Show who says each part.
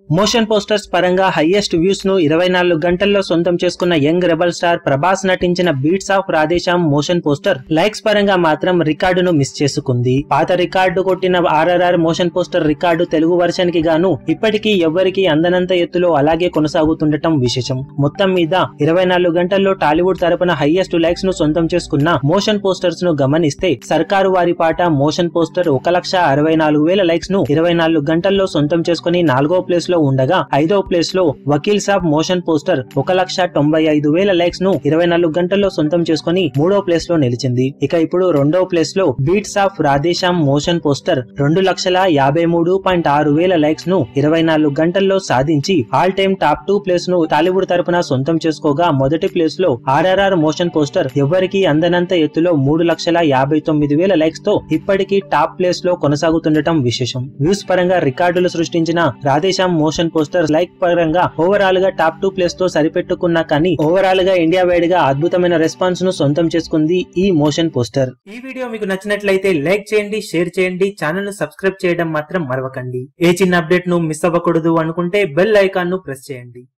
Speaker 1: motion posters పరంగా highest views ను ఇరవై నాలుగు గంటల్లో సొంతం చేసుకున్న యంగ్ రెబల్ స్టార్ ప్రభాస్ నటించిన beats of Radhe Shyam motion poster likes పరంగా మాత్రం రికార్డును మిస్ చేసుకుంది పాత రికార్డు కొట్టిన RRR motion poster record Telugu version కి గాను ఇప్పటికీ ఎవ్వరికీ అందనంత ఎత్తులో అలాగే కొనసాగుతుండటం విశేషం మొత్తం మీద ఇరవై నాలుగు గంటల్లో టాలీవుడ్ తరపున హైయెస్ట్ లైక్స్ ను సొంతం చేసుకున్న మోషన్ పోస్టర్స్ ను గమనిస్తే సర్కారు వారి పాట మోషన్ పోస్టర్ ఒక లక్ష అరవై నాలుగు వేల లైక్స్ ను ఇరవై నాలుగు గంటల్లో సొంతం చేసుకుని నాలుగో ప్లేస్ లో ఉండగా ఐదో ప్లేస్ లో వకీల్ సాబ్ మోషన్ పోస్టర్ ఒక లక్ష తొంభై ఐదు వేల లైక్స్ ను ఇరవై నాలుగు గంటల్లో సొంతం చేసుకుని మూడో ప్లేస్ లో నిలిచింది ఇక ఇప్పుడు రెండో ప్లేస్ లో beats of Radhe Shyam motion poster రెండు లక్షల యాభై మూడు పాయింట్ ఆరు వేల లైక్స్ ను ఇరవై నాలుగు గంటల్లో సాధించి all time top two place ను టాలీవుడ్ తరపున సొంతం చేసుకోగా మొదటి ప్లేస్ లో ఆర్ఆర్ఆర్ మోషన్ పోస్టర్ ఎవ్వరికీ అందనంత ఎత్తులో మూడు లక్షల యాభై తొమ్మిది వేల లైక్స్ తో ఇప్పటికీ టాప్ ప్లేస్ లో కొనసాగుతుండటం విశేషం వ్యూస్ పరంగా రికార్డులు సృష్టించిన రాధేశ్యామ్ మోషన్ పోస్టర్ లైక్ పరంగా ఓవరాల్ గా టాప్ టూ ప్లేస్ తో సరిపెట్టుకున్నా కానీ ఓవరాల్ గా ఇండియా వైడ్ గా అద్భుతమైన రెస్పాన్స్ ను సొంతం చేసుకుంది ఈ మోషన్ పోస్టర్ ఈ వీడియో మీకు నచ్చినట్లయితే లైక్ చేయండి షేర్ చేయండి ఛానల్ ను సబ్స్క్రైబ్ చేయడం మాత్రం మరవకండి ఏ చిన్న అప్డేట్ ను మిస్ అవ్వకూడదు అనుకుంటే బెల్ ఐకాన్ ను ప్రెస్ చేయండి